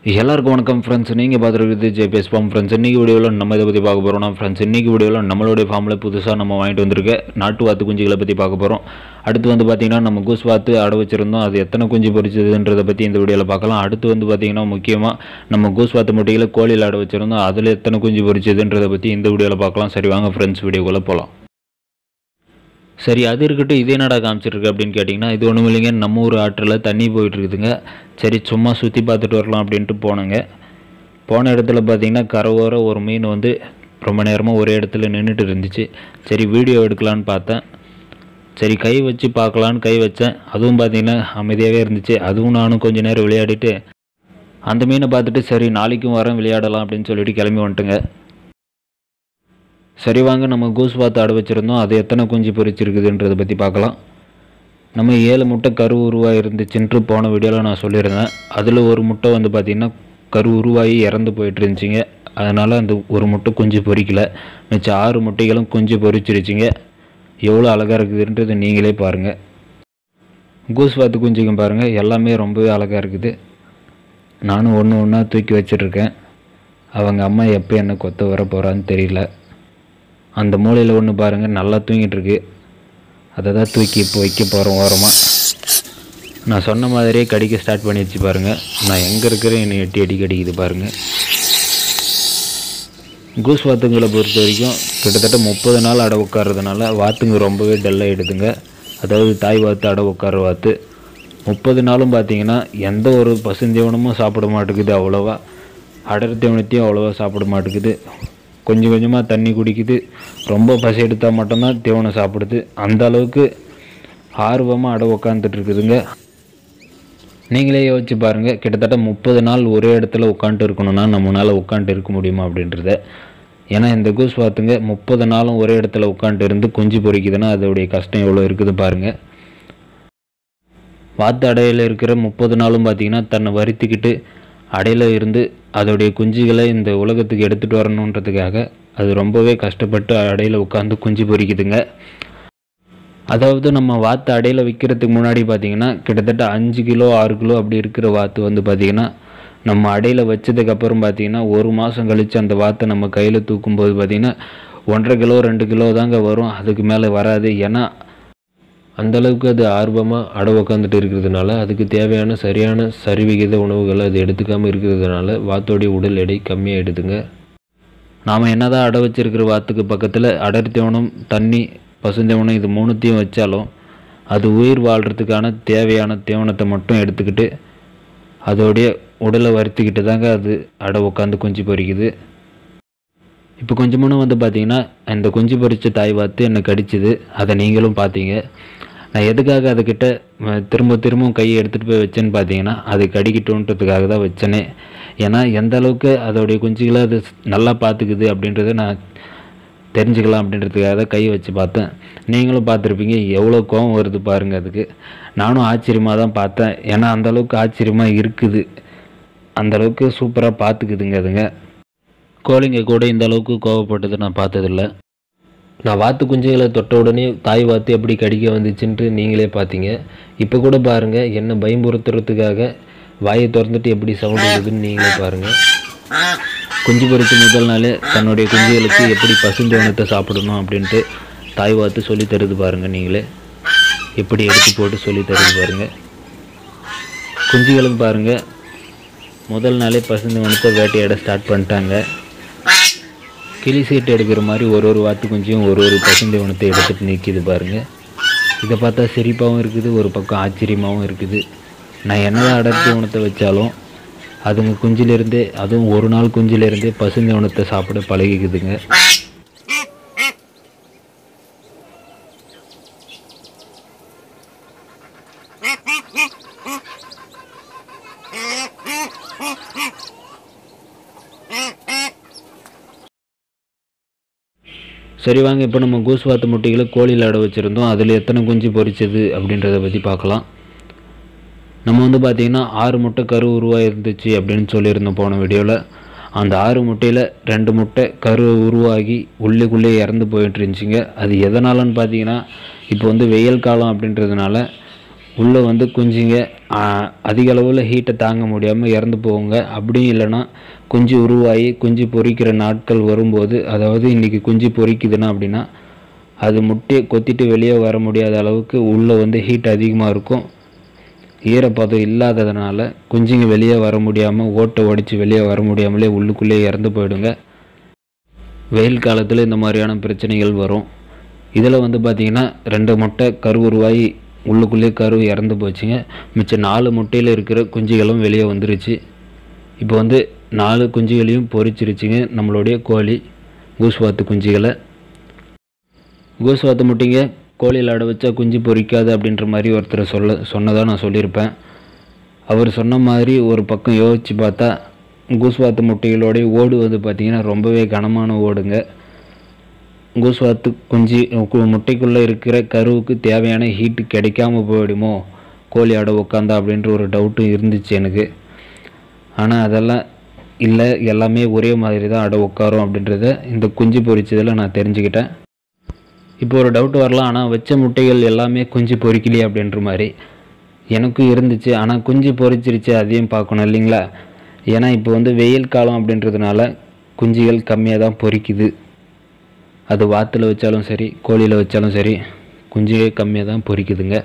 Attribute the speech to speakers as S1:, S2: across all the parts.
S1: எல்லாருக்கும் வணக்கம் ஃப்ரெண்ட்ஸ் நீங்கள் பார்த்துருக்குது ஜேபிஎஸ் ஃபார்ம் ஃப்ரெண்ட்ஸ் இன்றைக்கி வீடியோவில் நம்ம இதை பற்றி பார்க்க போகிறோம்னா ஃப்ரெண்ட்ஸ் இன்றைக்கி வீடியோவில் நம்மளுடைய ஃபார்மில் புதுசாக நம்ம வாங்கிட்டு வந்திருக்க நாட்டு வாத்து குஞ்சுகளை பற்றி பார்க்க போகிறோம் அடுத்து வந்து பார்த்திங்கன்னா நம்ம கூஸ் வாத்து அடை வச்சுருந்தோம் அது எத்தனை குஞ்சு பொரிச்சதுன்றதை பற்றி இந்த வீடியோவில் பார்க்கலாம் அடுத்து வந்து பார்த்திங்கன்னா முக்கியமாக நம்ம கூஸ் வாத்து முட்டைகளை கோழியில் அடை வச்சுருந்தோம் அதில் எத்தனை குஞ்சு பொரிச்சதுன்றதை பற்றி இந்த வீடியோவில் பார்க்கலாம் சரி வாங்க ஃப்ரெண்ட்ஸ் வீடியோக்குள்ளே போகலாம் சரி அது இருக்கட்டும் இது என்னடா காமிச்சிருக்கு அப்படின்னு கேட்டிங்கன்னா இது ஒன்றும் இல்லைங்க நம்ம ஊர் ஆற்றில் தண்ணி போயிட்டு இருக்குதுங்க சரி சும்மா சுற்றி பார்த்துட்டு வரலாம் அப்படின்ட்டு போனேங்க போன இடத்துல பார்த்தீங்கன்னா கரவோர ஒரு மீன் வந்து ரொம்ப நேரமாக ஒரே இடத்துல நின்றுட்டு இருந்துச்சு சரி வீடியோ எடுக்கலான்னு பார்த்தேன் சரி கை வச்சு பார்க்கலான்னு கை வச்சேன் அதுவும் பார்த்தீங்கன்னா அமைதியாகவே இருந்துச்சு அதுவும் நானும் கொஞ்ச நேரம் விளையாடிட்டு அந்த மீனை பார்த்துட்டு சரி நாளைக்கும் வரேன் விளையாடலாம் அப்படின்னு சொல்லிட்டு கிளம்பி வந்துட்டுங்க சரி வாங்க நம்ம கூஸ் வாத்து அடை வச்சுருந்தோம் அது எத்தனை குஞ்சு பொரிச்சிருக்குதுன்றதை பற்றி பார்க்கலாம் நம்ம ஏழு முட்டை கரு உருவாகி இருந்துச்சுன்ட்டு போன வீடியோவில் நான் சொல்லியிருந்தேன் அதில் ஒரு முட்டை வந்து பார்த்திங்கன்னா கரு உருவாகி இறந்து போயிட்டு இருந்துச்சுங்க அதனால் அந்த ஒரு முட்டை குஞ்சு பொரிக்கல மிச்சம் ஆறு முட்டைகளும் குஞ்சு பொரிச்சிருச்சுங்க எவ்வளோ அழகாக இருக்குதுன்றது நீங்களே பாருங்கள் கூஸ் வாத்து குஞ்சுக்கும் பாருங்கள் எல்லாமே ரொம்பவே அழகாக இருக்குது நானும் ஒன்று ஒன்றா தூக்கி வச்சிட்ருக்கேன் அவங்க அம்மா எப்போ என்ன கொத்த வர போகிறான்னு தெரியல அந்த மூலையில் ஒன்று பாருங்கள் நல்லா தூங்கிட்டு இருக்கு அதை தான் தூக்கி இப்போ வைக்க போகிறோம் ஓரமாக நான் சொன்ன மாதிரியே கடிக்க ஸ்டார்ட் பண்ணிடுச்சு பாருங்கள் நான் எங்கே இருக்கிறேன் என்னை எட்டி அடி கடிக்குது பாருங்கள் கூஸ் வாத்துங்களை பொறுத்த வரைக்கும் கிட்டத்தட்ட முப்பது நாள் அடை உட்கார்றதுனால வாத்துங்க ரொம்பவே டல்லாகிடுதுங்க அதாவது தாய் வாத்து அடை உட்கார வாத்து முப்பது நாளும் பார்த்தீங்கன்னா எந்த ஒரு பசுந்தீவனமும் சாப்பிட மாட்டேங்குது அவ்வளோவா அடர் தீவனத்தையும் அவ்வளோவா சாப்பிட மாட்டேங்குது கொஞ்சம் கொஞ்சமாக தண்ணி குடிக்குது ரொம்ப பசி எடுத்தால் மட்டும்தான் தீவனம் சாப்பிடுது அந்த அளவுக்கு ஆர்வமாக அடை உக்காந்துட்டு இருக்குதுங்க நீங்களே யோசிச்சு பாருங்கள் கிட்டத்தட்ட முப்பது நாள் ஒரே இடத்துல உட்காந்துட்டு இருக்கணும்னா நம்மளால் உட்காந்துட்டு இருக்க முடியுமா அப்படின்றத ஏன்னா இந்த கூஸ் வாத்துங்க முப்பது நாளும் ஒரே இடத்துல உட்காந்துட்டு இருந்து குஞ்சு பொறிக்குதுன்னா அதோடைய கஷ்டம் எவ்வளோ இருக்குது பாருங்கள் வாத்து அடையில் இருக்கிற முப்பது நாளும் பார்த்தீங்கன்னா தன்னை வருத்திக்கிட்டு அடையில் இருந்து அதோடைய குஞ்சுகளை இந்த உலகத்துக்கு எடுத்துகிட்டு வரணுன்றதுக்காக அது ரொம்பவே கஷ்டப்பட்டு அடையில் உட்காந்து குஞ்சு பொறிக்குதுங்க அதாவது நம்ம வாத்து அடையில் விற்கிறதுக்கு முன்னாடி பார்த்தீங்கன்னா கிட்டத்தட்ட அஞ்சு கிலோ ஆறு கிலோ அப்படி இருக்கிற வாத்து வந்து பார்த்திங்கன்னா நம்ம அடையில் வச்சதுக்கப்புறம் பார்த்தீங்கன்னா ஒரு மாதம் கழித்து அந்த வாத்தை நம்ம கையில் தூக்கும்போது பார்த்திங்கன்னா ஒன்றரை கிலோ ரெண்டு கிலோ தாங்க வரும் அதுக்கு மேலே வராது ஏன்னா அந்தளவுக்கு அது ஆர்வமாக அடை உக்காந்துட்டு இருக்கிறதுனால அதுக்கு தேவையான சரியான சரிவிகித உணவுகளை அது எடுத்துக்காமல் இருக்கிறதுனால வாத்தோடைய உடல் எடை கம்மியாகிடுதுங்க நாம் என்ன தான் அடை வச்சிருக்கிற வாத்துக்கு பக்கத்தில் அடர் தீவனம் தண்ணி பசுந்தீவனம் இது மூணுத்தையும் வச்சாலும் அது உயிர் வாழ்கிறதுக்கான தேவையான தீவனத்தை மட்டும் எடுத்துக்கிட்டு அதோடைய உடலை வருத்திக்கிட்டு தாங்க அது அடை உட்காந்து குஞ்சு பொறிக்குது இப்போ கொஞ்சம் முன்னே வந்து பார்த்தீங்கன்னா இந்த குஞ்சு பொறிச்ச தாய் வாத்து என்னை கடிச்சுது அதை நீங்களும் பார்த்தீங்க நான் எதுக்காக அதுக்கிட்ட ம, திரும்ப திரும்பவும் கையை எடுத்துகிட்டு போய் வச்சேன்னு பார்த்தீங்கன்னா அது கடிக்கட்டுன்றதுக்காக தான் வச்சேனே ஏன்னா எந்த அளவுக்கு அதோடைய குஞ்சுகளை அது நல்லா பார்த்துக்குது அப்படின்றத நான் தெரிஞ்சுக்கலாம் அப்படின்றதுக்காக தான் கை வச்சு பார்த்தேன் நீங்களும் பார்த்துருப்பீங்க எவ்வளோ கோவம் வருது பாருங்கள் அதுக்கு நானும் ஆச்சரியமாக தான் பார்த்தேன் ஏன்னா அந்த அளவுக்கு ஆச்சரியமாக இருக்குது அந்த அளவுக்கு சூப்பராக பார்த்துக்குதுங்க அதுங்க கோழிங்க கூட இந்த அளவுக்கு கோவப்பட்டது நான் பார்த்ததில்ல நான் வாத்து குஞ்சுகளை தொட்ட உடனே தாய் வாத்து எப்படி கடிக்க வந்துச்சுன்ட்டு நீங்களே பார்த்தீங்க இப்போ கூட பாருங்கள் என்ன பயம்புறுத்துறதுக்காக வாயை திறந்துட்டு எப்படி சவுண்ட் வருதுன்னு நீங்களே பாருங்கள் குஞ்சு பொறிச்ச முதல் நாளே தன்னுடைய குஞ்சுகளுக்கு எப்படி பசுந்தேவனத்தை சாப்பிடணும் அப்படின்ட்டு தாய் வாத்து சொல்லி தருது பாருங்கள் நீங்களே எப்படி எடுத்து போட்டு சொல்லி தருது பாருங்கள் குஞ்சுகளும் பாருங்கள் முதல் நாளே பசுந்தேவனத்தை வேட்டையாட ஸ்டார்ட் பண்ணிட்டாங்க கிளி சீட்டு எடுக்கிற மாதிரி ஒரு ஒரு வாத்து குஞ்சியும் ஒரு ஒரு பசுந்தேவனத்தை எடுத்துகிட்டு நிற்கிது பாருங்கள் இதை பார்த்தா சிரிப்பாகவும் இருக்குது ஒரு பக்கம் ஆச்சரியமாகவும் இருக்குது நான் என்னதான் அடர்த்தீவனத்தை வச்சாலும் அதுங்க குஞ்சிலிருந்தே அதுவும் ஒரு நாள் குஞ்சிலிருந்தே பசுந்தேவனத்தை சாப்பிட பழகிக்குதுங்க சரி வாங்க இப்போ நம்ம கூஸ் வாத்து முட்டைகளை கோழியில் அடை வச்சுருந்தோம் அதில் எத்தனை குஞ்சு பொரிச்சது அப்படின்றத பற்றி பார்க்கலாம் நம்ம வந்து பார்த்திங்கன்னா ஆறு முட்டை கரு உருவாக இருந்துச்சு அப்படின்னு சொல்லியிருந்தோம் போன வீடியோவில் அந்த ஆறு முட்டையில் ரெண்டு முட்டை கரு உருவாகி உள்ளுக்குள்ளே இறந்து போயிட்டு இருந்துச்சுங்க அது எதனாலன்னு பார்த்தீங்கன்னா இப்போ வந்து வெயில் காலம் அப்படின்றதுனால உள்ளே வந்து குஞ்சுங்க ஆ, அதிக அளவில் ஹீட்டை தாங்க முடியாமல் இறந்து போகுங்க அப்படியும் இல்லைன்னா குஞ்சு உருவாகி குஞ்சு பொரிக்கிற நாட்கள் வரும்போது அதாவது இன்றைக்கி குஞ்சு பொரிக்குதுன்னா அப்படின்னா அது முட்டையை கொத்திட்டு வெளியே வர முடியாத அளவுக்கு உள்ளே வந்து ஹீட் அதிகமாக இருக்கும் ஈரப்பதம் இல்லாததுனால குஞ்சுங்க வெளியே வர முடியாமல் ஓட்டை உடைச்சி வெளியே வர முடியாமலே உள்ளுக்குள்ளே இறந்து போயிடுங்க வெயில் காலத்தில் இந்த மாதிரியான பிரச்சனைகள் வரும் இதில் வந்து பார்த்திங்கன்னா ரெண்டு முட்டை கரு உருவாகி உள்ளுக்குள்ளே கரு இறந்து போச்சுங்க மிச்சம் நாலு முட்டையில் இருக்கிற குஞ்சுகளும் வெளியே வந்துருச்சு இப்போ வந்து நாலு குஞ்சுகளையும் பொரிச்சிருச்சுங்க நம்மளுடைய கோழி கூஸ்வாத்து குஞ்சுகளை கூஸ்வாத்து முட்டைங்க கோழியில் அடை வச்சா குஞ்சு பொரிக்காது அப்படின்ற மாதிரி ஒருத்தர் சொல்ல சொன்னதாக நான் சொல்லியிருப்பேன் அவர் சொன்ன மாதிரி ஒரு பக்கம் யோசித்து பார்த்தா கூஸ்வாத்து முட்டைகளோடைய ஓடு வந்து பார்த்திங்கன்னா ரொம்பவே கனமான ஓடுங்க கூஸ்வாத்து குஞ்சு கு- முட்டைக்குள்ளே இருக்கிற கருவுக்கு தேவையான ஹீட்டு கிடைக்காம போயிடுமோ கோழி அடை உட்காந்தா அப்படின்ற ஒரு டவுட்டும் இருந்துச்சு எனக்கு ஆனால் அதெல்லாம் இல்லை எல்லாமே ஒரே மாதிரி தான் அடை உட்காரும் அப்படின்றத இந்த குஞ்சு பொரிச்சதில் நான் தெரிஞ்சுக்கிட்டேன் இப்போ ஒரு டவுட் வரலாம் ஆனால் வச்ச முட்டைகள் எல்லாமே குஞ்சு பொரிக்கலையே அப்படின்ற மாதிரி எனக்கும் இருந்துச்சு ஆனால் குஞ்சு பொரிச்சிருச்சு அதையும் பார்க்கணும் இல்லைங்களா ஏன்னா இப்போ வந்து வெயில் காலம் அப்படின்றதுனால குஞ்சுகள் கம்மியாக தான் பொரிக்குது அது வாத்தில் வச்சாலும் சரி கோழியில் வச்சாலும் சரி குஞ்சுகள் கம்மியாக தான் பொரிக்குதுங்க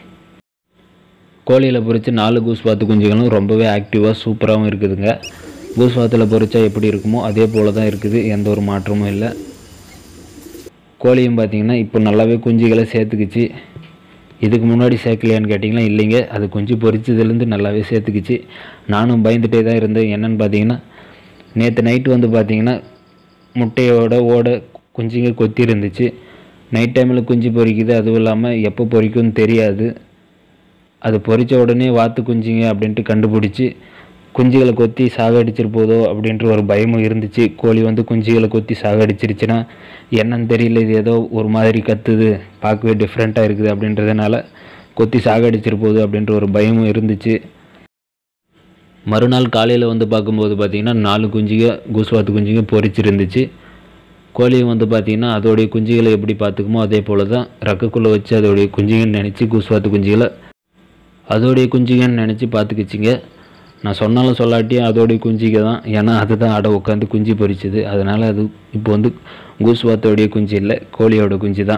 S1: கோழியில் பொரிச்ச நாலு கூஸ் வாத்து குஞ்சுகளும் ரொம்பவே ஆக்டிவாக சூப்பராகவும் இருக்குதுங்க கூஸ் வாத்தில் பொரிச்சா எப்படி இருக்குமோ அதே போல் தான் இருக்குது எந்த ஒரு மாற்றமும் இல்லை கோழியும் பார்த்தீங்கன்னா இப்போ நல்லாவே குஞ்சுகளை சேர்த்துக்குச்சு இதுக்கு முன்னாடி சேர்க்கலையான்னு கேட்டிங்கன்னா இல்லைங்க அது குஞ்சு பொரிச்சதுலேருந்து நல்லாவே சேர்த்துக்குச்சு நானும் பயந்துட்டே தான் இருந்தேன் என்னன்னு பார்த்தீங்கன்னா நேற்று நைட்டு வந்து பார்த்தீங்கன்னா முட்டையோட ஓட குஞ்சுங்க கொத்தி இருந்துச்சு நைட் டைமில் குஞ்சு பொரிக்குது அதுவும் இல்லாமல் எப்போ பொரிக்கும்னு தெரியாது அது பொரிச்ச உடனே வாத்து குஞ்சுங்க அப்படின்ட்டு கண்டுபிடிச்சி குஞ்சுகளை கொத்தி சாகடிச்சிரு போதோ அப்படின்ற ஒரு பயமும் இருந்துச்சு கோழி வந்து குஞ்சுகளை கொத்தி சாகடிச்சிருச்சுன்னா என்னன்னு தெரியல இது ஏதோ ஒரு மாதிரி கத்துது பார்க்கவே டிஃப்ரெண்ட்டாக இருக்குது அப்படின்றதுனால கொத்தி சாகடிச்சிரு போகுது அப்படின்ற ஒரு பயமும் இருந்துச்சு மறுநாள் காலையில் வந்து பார்க்கும்போது பார்த்திங்கன்னா நாலு குஞ்சுங்க கூஸ்வாத்து குஞ்சுங்க பொரிச்சிருந்துச்சு கோழியும் வந்து பார்த்திங்கன்னா அதோடைய குஞ்சுகளை எப்படி பார்த்துக்குமோ அதே போல் தான் ரக்கக்குள்ளே வச்சு அதோடைய குஞ்சுங்கன்னு நினச்சி கூஸ்வாத்து குஞ்சுகளை அதோடைய குஞ்சுங்கன்னு நினச்சி பார்த்துக்கிச்சிங்க நான் சொன்னாலும் சொல்லாட்டியும் அதோடைய குஞ்சிக தான் ஏன்னா அதுதான் அடை உட்காந்து குஞ்சு பொரிச்சுது அதனால் அது இப்போ வந்து கூஸ்வாத்தோடைய குஞ்சு இல்லை கோழியோட குஞ்சு தான்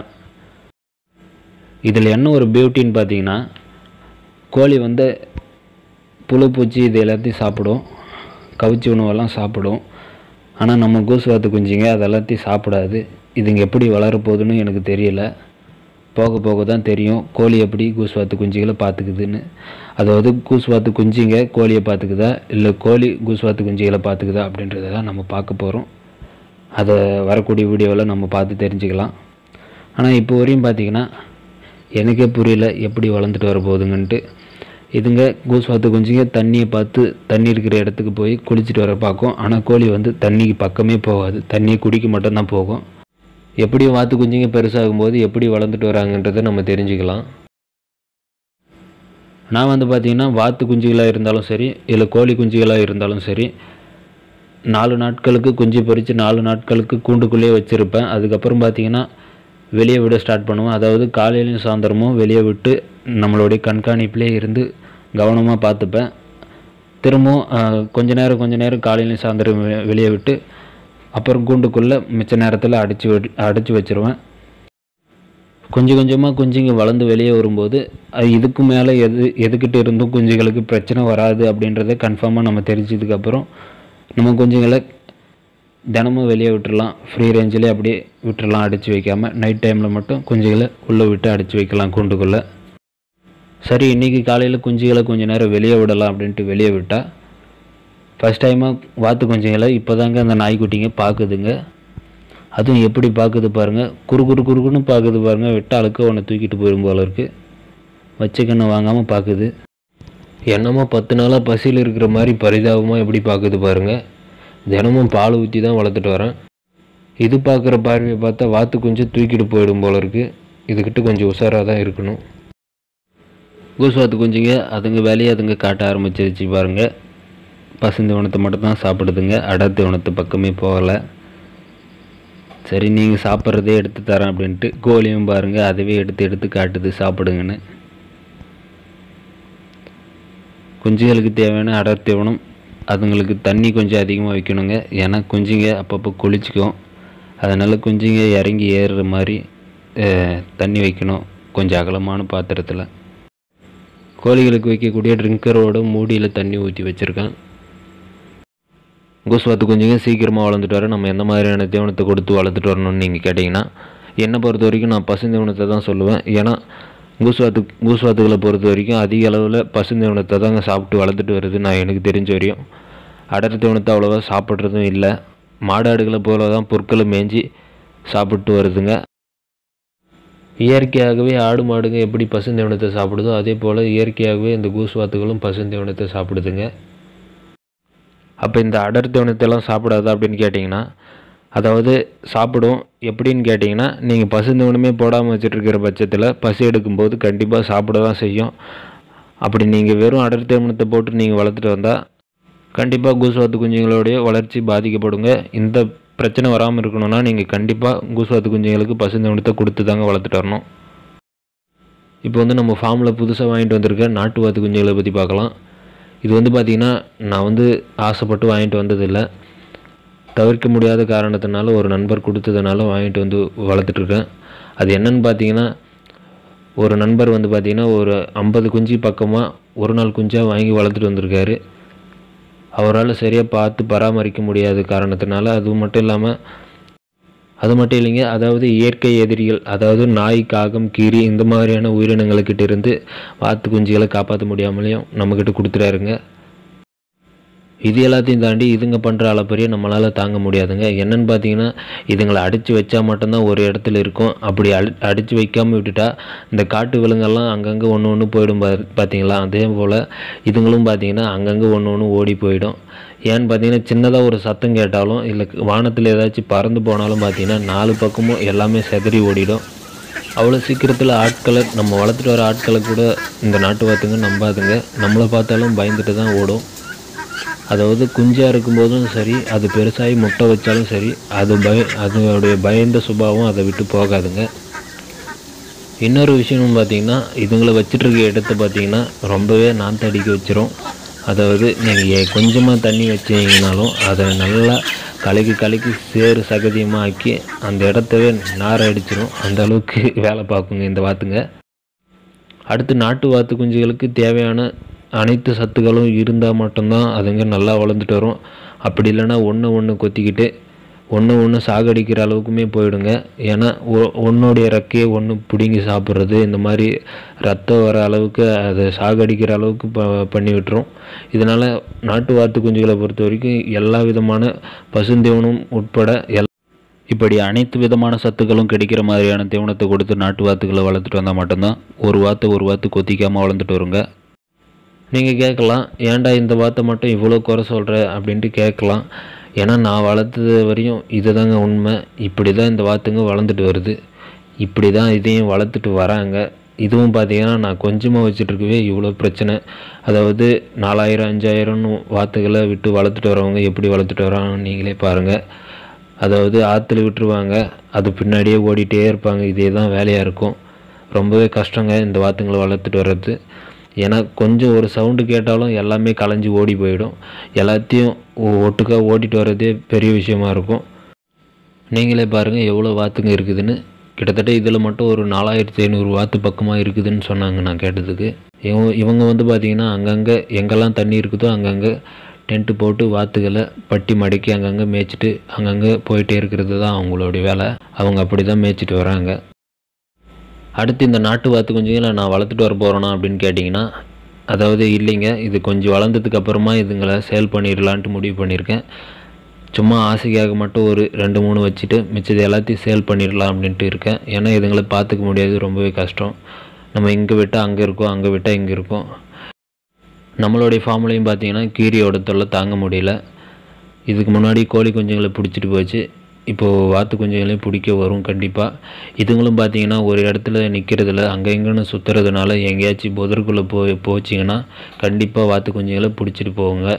S1: இதில் என்ன ஒரு பியூட்டின்னு பார்த்தீங்கன்னா கோழி வந்து புழு பூச்சி இது எல்லாத்தையும் சாப்பிடும் கவிச்சி உணவெல்லாம் சாப்பிடும் ஆனால் நம்ம கூசுவாத்து குஞ்சுங்க அது எல்லாத்தையும் சாப்பிடாது இதுங்க எப்படி வளரப்போகுதுன்னு எனக்கு தெரியல போக போக தான் தெரியும் கோழி எப்படி கூசுவாத்து குஞ்சுகளை பார்த்துக்குதுன்னு அதாவது கூசுவாத்து குஞ்சுங்க கோழியை பார்த்துக்குதா இல்லை கோழி கூசுவாத்து குஞ்சுகளை பார்த்துக்குதா அப்படின்றத தான் நம்ம பார்க்க போகிறோம் அதை வரக்கூடிய வீடியோவில் நம்ம பார்த்து தெரிஞ்சுக்கலாம் ஆனால் இப்போ வரையும் பார்த்தீங்கன்னா எனக்கே புரியல எப்படி வளர்ந்துட்டு வர போகுதுங்கன்ட்டு இதுங்க கூஸ்வாத்து குஞ்சுங்க தண்ணியை பார்த்து தண்ணி இருக்கிற இடத்துக்கு போய் குளிச்சுட்டு வர பார்க்கும் ஆனால் கோழி வந்து தண்ணிக்கு பக்கமே போகாது தண்ணியை குடிக்க மட்டும்தான் போகும் எப்படி வாத்து குஞ்சுங்க பெருசாகும்போது எப்படி வளர்ந்துட்டு வராங்கன்றதை நம்ம தெரிஞ்சுக்கலாம் நான் வந்து பார்த்தீங்கன்னா வாத்து குஞ்சுகளாக இருந்தாலும் சரி இல்லை கோழி குஞ்சுகளாக இருந்தாலும் சரி நாலு நாட்களுக்கு குஞ்சு பொரித்து நாலு நாட்களுக்கு கூண்டுக்குள்ளேயே வச்சுருப்பேன் அதுக்கப்புறம் பார்த்தீங்கன்னா வெளியே விட ஸ்டார்ட் பண்ணுவேன் அதாவது காலையிலையும் சாயந்தரமும் வெளியே விட்டு நம்மளுடைய கண்காணிப்பிலே இருந்து கவனமாக பார்த்துப்பேன் திரும்பவும் ஆஹ், கொஞ்ச நேரம் கொஞ்ச நேரம் காலையிலையும் சாயந்தரம் வெ- வெளியே விட்டு அப்புறம் கூண்டுக்குள்ளே மிச்ச நேரத்தில் அடைச்சி வெ- அடைச்சி வச்சிருவேன் கொஞ்சம் கொஞ்சமாக குஞ்சுங்க வளர்ந்து வெளியே வரும்போது அது இதுக்கு மேலே எது எதுக்கிட்ட இருந்தும் குஞ்சுகளுக்கு பிரச்சனை வராது அப்படின்றத கன்ஃபார்மாக நம்ம தெரிஞ்சதுக்கப்புறம் நம்ம குஞ்சுங்களை தினமும் வெளியே விட்டுறலாம் ஃப்ரீ ரேஞ்சிலே அப்படியே விட்டுறலாம் அடைச்சி வைக்காமல் நைட் டைமில் மட்டும் குஞ்சுகளை உள்ளே விட்டு அடைச்சி வைக்கலாம் கூண்டுக்குள்ளே சரி இன்றைக்கி காலையில் குஞ்சுகளை கொஞ்ச நேரம் வெளியே விடலாம் அப்படின்ட்டு வெளியே விட்டால் ஃபஸ்ட் டைமாக வாத்து குஞ்சுங்களை இப்போ தாங்க அந்த நாய்க்குட்டிங்க பார்க்குதுங்க அதுவும் எப்படி பார்க்குது பாருங்கள் குறு குறு குறுக்குன்னு பார்க்குது பாருங்கள் வெட்டாளுக்கு ஒன்று தூக்கிட்டு போயிடும் போல இருக்கு வச்ச கண்ணை வாங்காமல் பார்க்குது என்னமோ பத்து நாளாக பசியில் இருக்கிற மாதிரி பரிதாபமாக எப்படி பார்க்குது பாருங்கள் தினமும் பால் ஊற்றி தான் வளர்த்துட்டு வரேன் இது பார்க்குற பார்வையை பார்த்தா வாத்து குஞ்சு தூக்கிட்டு போயிடும் போல இருக்கு இதுக்கிட்ட கொஞ்சம் உஷாராக தான் இருக்கணும் கூசுவாத்து குஞ்சுங்க அதுங்க வேலையை அதுங்க காட்ட ஆரம்பிச்சிருச்சு பாருங்க பசுந்தீவனத்தை மட்டும் தான் சாப்பிடுதுங்க அடத்தீவனத்து பக்கமே போகலை சரி நீங்கள் சாப்பிட்றதே எடுத்து தரேன் அப்படின்ட்டு கோழியும் பாருங்கள் அதுவே எடுத்து எடுத்து காட்டுது சாப்பிடுங்கன்னு குஞ்சுகளுக்கு தேவையான அடர் தீவனம் அதுங்களுக்கு தண்ணி கொஞ்சம் அதிகமாக வைக்கணுங்க ஏன்னா குஞ்சுங்க அப்பப்போ குளிச்சுக்கும் அதனால் குஞ்சுங்க இறங்கி ஏறுற மாதிரி அஹ், தண்ணி வைக்கணும் கொஞ்சம் அகலமான பாத்திரத்தில் கோழிகளுக்கு வைக்கக்கூடிய ட்ரிங்கரோட மூடியில் தண்ணி ஊற்றி வச்சுருக்கேன் கூஸ்வாத்து குஞ்சுங்க சீக்கிரமாக வளர்ந்துட்டு வர நம்ம எந்த மாதிரியான தீவனத்தை கொடுத்து வளர்த்துட்டு வரணும்னு நீங்கள் கேட்டிங்கன்னா என்னை பொறுத்த வரைக்கும் நான் பசுந்தீவனத்தை தான் சொல்லுவேன் ஏன்னா கூஸ்வாத்து கூஸ்வாத்துகளை பொறுத்த வரைக்கும் அதிக அளவில் பசுந்தீவனத்தை தாங்க சாப்பிட்டு வளர்த்துட்டு வருது நான் எனக்கு தெரிஞ்ச வரையும் அடர் தீவனத்தை அவ்வளோவா சாப்பிட்றதும் இல்லை மாடாடுகளை போல தான் பொருட்களை மேய்ஞ்சி சாப்பிட்டு வருதுங்க இயற்கையாகவே ஆடு மாடுங்க எப்படி பசுந்தீவனத்தை சாப்பிடுதோ அதே போல் இயற்கையாகவே இந்த கூஸ்வாத்துகளும் பசுந்தீவனத்தை சாப்பிடுதுங்க அப்போ இந்த அடர் தீவனத்தைலாம் சாப்பிடாதா அப்படின்னு கேட்டிங்கன்னா அதாவது சாப்பிடும் எப்படின்னு கேட்டிங்கன்னா நீங்கள் பசுந்தீவனமே போடாமல் வச்சுட்ருக்கிற பட்சத்தில் பசி எடுக்கும்போது கண்டிப்பாக சாப்பிட தான் செய்யும் அப்படி நீங்கள் வெறும் அடர் தீவனத்தை போட்டு நீங்கள் வளர்த்துட்டு வந்தால் கண்டிப்பாக கூசுவாத்து குஞ்சுங்களுடைய வளர்ச்சி பாதிக்கப்படுங்க இந்த பிரச்சனை வராமல் இருக்கணும்னா நீங்கள் கண்டிப்பாக கூசுவாத்து குஞ்சுங்களுக்கு பசுந்தீவனத்தை கொடுத்து தாங்க வளர்த்துட்டு வரணும் இப்போ வந்து நம்ம ஃபார்மில் புதுசாக வாங்கிட்டு வந்திருக்க நாட்டு வாத்து குஞ்சுகளை பற்றி பார்க்கலாம் இது வந்து பார்த்திங்கன்னா நான் வந்து ஆசைப்பட்டு வாங்கிட்டு வந்ததில்லை தவிர்க்க முடியாத காரணத்தினால ஒரு நண்பர் கொடுத்ததுனால வாங்கிட்டு வந்து வளர்த்துட்ருக்கேன் அது என்னன்னு பார்த்தீங்கன்னா ஒரு நண்பர் வந்து பார்த்திங்கன்னா ஒரு ஐம்பது குஞ்சு பக்கமாக ஒரு நாள் குஞ்சாக வாங்கி வளர்த்துட்டு வந்திருக்காரு அவரால் சரியாக பார்த்து பராமரிக்க முடியாத காரணத்தினால அது மட்டும் இல்லாமல் அது மட்டும் இல்லைங்க அதாவது இயற்கை எதிரிகள் அதாவது நாய் காகம் கீரி இந்த மாதிரியான உயிரினங்கள்கிட்ட இருந்து வாத்து குஞ்சுகளை காப்பாற்ற முடியாமலேயும் நம்மக்கிட்ட கொடுத்துட்டாருங்க இது எல்லாத்தையும் தாண்டி இதுங்க பண்ணுற அளப்பரிய நம்மளால் தாங்க முடியாதுங்க என்னன்னு பார்த்தீங்கன்னா இதுங்களை அடித்து வச்சா மட்டும்தான் ஒரு இடத்துல இருக்கும் அப்படி அடி அடித்து வைக்காமல் விட்டுட்டா இந்த காட்டு விலங்கெல்லாம் அங்கங்கே ஒன்று ஒன்று போயிடும் பா பார்த்தீங்களா அதே போல் இதுங்களும் பார்த்தீங்கன்னா அங்கங்கே ஒன்று ஒன்று ஓடி போயிடும் ஏன்னு பார்த்தீங்கன்னா சின்னதாக ஒரு சத்தம் கேட்டாலும் இல்லை வானத்தில் ஏதாச்சும் பறந்து போனாலும் பார்த்தீங்கன்னா நாலு பக்கமும் எல்லாமே செதறி ஓடிடும் அவ்வளோ சீக்கிரத்தில் ஆட்களை நம்ம வளர்த்துட்டு வர ஆட்களை கூட இந்த நாட்டு வாத்துங்க நம்பாதுங்க நம்மளை பார்த்தாலும் பயந்துட்டு தான் ஓடும் அதாவது குஞ்சாக இருக்கும்போதும் சரி அது பெருசாகி முட்டை வச்சாலும் சரி அது பய அதோடைய பயந்த சுபாவம் அதை விட்டு போகாதுங்க இன்னொரு விஷயம்னு பார்த்தீங்கன்னா இதுங்களை வச்சிட்ருக்க இடத்த பார்த்தீங்கன்னா ரொம்பவே நாற்று அடிக்க வச்சிரும் அதாவது நீங்கள் கொஞ்சமாக தண்ணி வச்சீங்கனாலும் அதை நல்லா கலக்கி கலக்கி சேறு சகதியமாக ஆக்கி அந்த இடத்தவே நார அடிச்சிரும் அந்த அளவுக்கு வேலை பார்க்குங்க இந்த வாத்துங்க அடுத்து நாட்டு வாத்து குஞ்சுகளுக்கு தேவையான அனைத்து சத்துக்களும் இருந்தால் மட்டும்தான் அதுங்க நல்லா வளர்ந்துட்டு வரும் அப்படி இல்லைன்னா ஒன்று ஒன்று கொத்திக்கிட்டு ஒன்று ஒன்று சாகடிக்கிற அளவுக்குமே போயிடுங்க ஏன்னா ஒ- ஒன்னுடைய ரெக்கையை ஒன்று பிடுங்கி சாப்பிட்றது இந்த மாதிரி ரத்தம் வர அளவுக்கு அதை சாகடிக்கிற அளவுக்கு ப பண்ணி விட்டுரும் இதனால் நாட்டு வாத்து குஞ்சுகளை பொறுத்த வரைக்கும் எல்லா விதமான பசுந்தீவனம் உட்பட எல் இப்படி அனைத்து விதமான சத்துக்களும் கிடைக்கிற மாதிரியான தீவனத்தை கொடுத்து நாட்டு வாத்துக்களை வளர்த்துட்டு வந்தால் மட்டும்தான் ஒரு வாத்து ஒரு வாத்து கொத்திக்காமல் வளர்ந்துட்டு வருங்க நீங்கள் கேட்கலாம் ஏன்டா இந்த வாத்தை மட்டும் இவ்வளோ குறை சொல்கிற அப்படின்ட்டு கேட்கலாம் ஏன்னா நான் வளர்த்தது வரையும் இதுதாங்க உண்மை இப்படி தான் இந்த வாத்துங்க வளர்ந்துட்டு வருது இப்படி தான் இதையும் வளர்த்துட்டு வராங்க இதுவும் பார்த்தீங்கன்னா நான் கொஞ்சமாக வச்சுட்ருக்கவே இவ்வளோ பிரச்சனை அதாவது நாலாயிரம் அஞ்சாயிரம்னு வாத்துகளை விட்டு வளர்த்துட்டு வரவங்க எப்படி வளர்த்துட்டு வராங்கன்னு நீங்களே பாருங்கள் அதாவது ஆற்றுல விட்டுருவாங்க அது பின்னாடியே ஓடிட்டே இருப்பாங்க இதே தான் வேலையாக இருக்கும் ரொம்பவே கஷ்டங்க இந்த வாத்துங்களை வளர்த்துட்டு வர்றது ஏன்னா கொஞ்சம் ஒரு சவுண்டு கேட்டாலும் எல்லாமே கலைஞ்சு ஓடி போயிடும் எல்லாத்தையும் ஒ- ஒட்டுக்கா ஓட்டிட்டு வர்றதே பெரிய விஷயமா இருக்கும் நீங்களே பாருங்கள் எவ்வளோ வாத்துங்க இருக்குதுன்னு கிட்டத்தட்ட இதில் மட்டும் ஒரு நாலாயிரத்தி ஐநூறு வாத்து பக்கமாக இருக்குதுன்னு சொன்னாங்க நான் கேட்டதுக்கு இவங்க இவங்க வந்து பார்த்திங்கன்னா அங்கங்கே எங்கெல்லாம் தண்ணி இருக்குதோ அங்கங்கே டென்ட்டு போட்டு வாத்துகளை பட்டி மடக்கி அங்கங்கே மேய்ச்சிட்டு அங்கங்கே போயிட்டே இருக்கிறது தான் அவங்களுடைய வேலை அவங்க அப்படி தான் மேய்ச்சிட்டு வராங்க அடுத்து இந்த நாட்டு வாத்து குஞ்சுங்களை நான் வளர்த்துட்டு வர போகிறேனா அப்படின்னு கேட்டிங்கன்னா அதாவது இல்லைங்க இது கொஞ்சம் வளர்ந்ததுக்கு அப்புறமா இதுங்களை சேல் பண்ணிடலான்ட்டு முடிவு பண்ணியிருக்கேன் சும்மா ஆசைக்காக மட்டும் ஒரு ரெண்டு மூணு வச்சுட்டு மிச்சது எல்லாத்தையும் சேல் பண்ணிடலாம் அப்படின்ட்டு இருக்கேன் ஏன்னா இதுங்களை பார்த்துக்க முடியாது ரொம்பவே கஷ்டம் நம்ம இங்கே விட்டால் அங்கே இருக்கோம் அங்கே விட்டால் இங்கே இருக்கோம் நம்மளுடைய ஃபார்ம்லேயும் பார்த்தீங்கன்னா கீரியோட தொல்லை தாங்க முடியல இதுக்கு முன்னாடி கோழி குஞ்சுங்களை பிடிச்சிட்டு போச்சு இப்போது வாத்து குஞ்சுகளையும் பிடிக்க வரும் கண்டிப்பாக இதுங்களும் பார்த்தீங்கன்னா ஒரு இடத்துல நிற்கிறதில்ல அங்கே இங்கேன்னு சுற்றுறதுனால எங்கேயாச்சும் புதருக்குள்ளே போய் போச்சிங்கன்னா கண்டிப்பாக வாத்து குஞ்சுகளை பிடிச்சிட்டு போகுங்க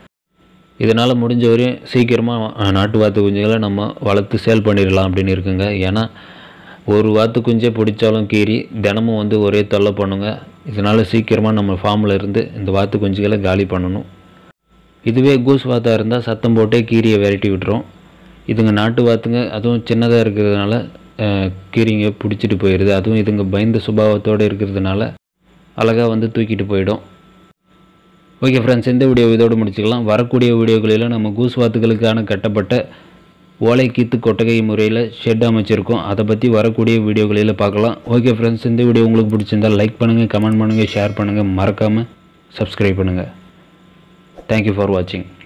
S1: இதனால் முடிஞ்ச வரையும் சீக்கிரமாக நாட்டு வாத்து குஞ்சுகளை நம்ம வளர்த்து சேல் பண்ணிடலாம் அப்படின்னு இருக்குங்க ஏன்னா ஒரு வாத்து குஞ்சே பிடிச்சாலும் கீறி தினமும் வந்து ஒரே தொல்லை பண்ணுங்க இதனால் சீக்கிரமாக நம்ம ஃபார்மில் இருந்து இந்த வாத்து குஞ்சுகளை காலி பண்ணணும் இதுவே கூஸ் வாத்தாக இருந்தால் சத்தம் போட்டே கீரியை விரட்டி விட்டுரும் இதுங்க நாட்டு வாத்துங்க அதுவும் சின்னதாக இருக்கிறதுனால அஹ், கீரிங்க பிடிச்சிட்டு போயிடுது அதுவும் இதுங்க பயந்த சுபாவத்தோடு இருக்கிறதுனால அழகாக வந்து தூக்கிட்டு போயிடும் ஓகே ஃப்ரெண்ட்ஸ் இந்த வீடியோ இதோடு முடிச்சுக்கலாம் வரக்கூடிய வீடியோக்களில் நம்ம கூஸ் வாத்துகளுக்கான கட்டப்பட்ட ஓலை கீத்து கொட்டகை முறையில் ஷெட் அமைச்சிருக்கோம் அதை பற்றி வரக்கூடிய வீடியோக்களில் பார்க்கலாம் ஓகே ஃப்ரெண்ட்ஸ் இந்த வீடியோ உங்களுக்கு பிடிச்சிருந்தால் லைக் பண்ணுங்கள் கமெண்ட் பண்ணுங்கள் ஷேர் பண்ணுங்கள் மறக்காமல் சப்ஸ்கிரைப் பண்ணுங்கள் தேங்க்யூ ஃபார் வாட்சிங்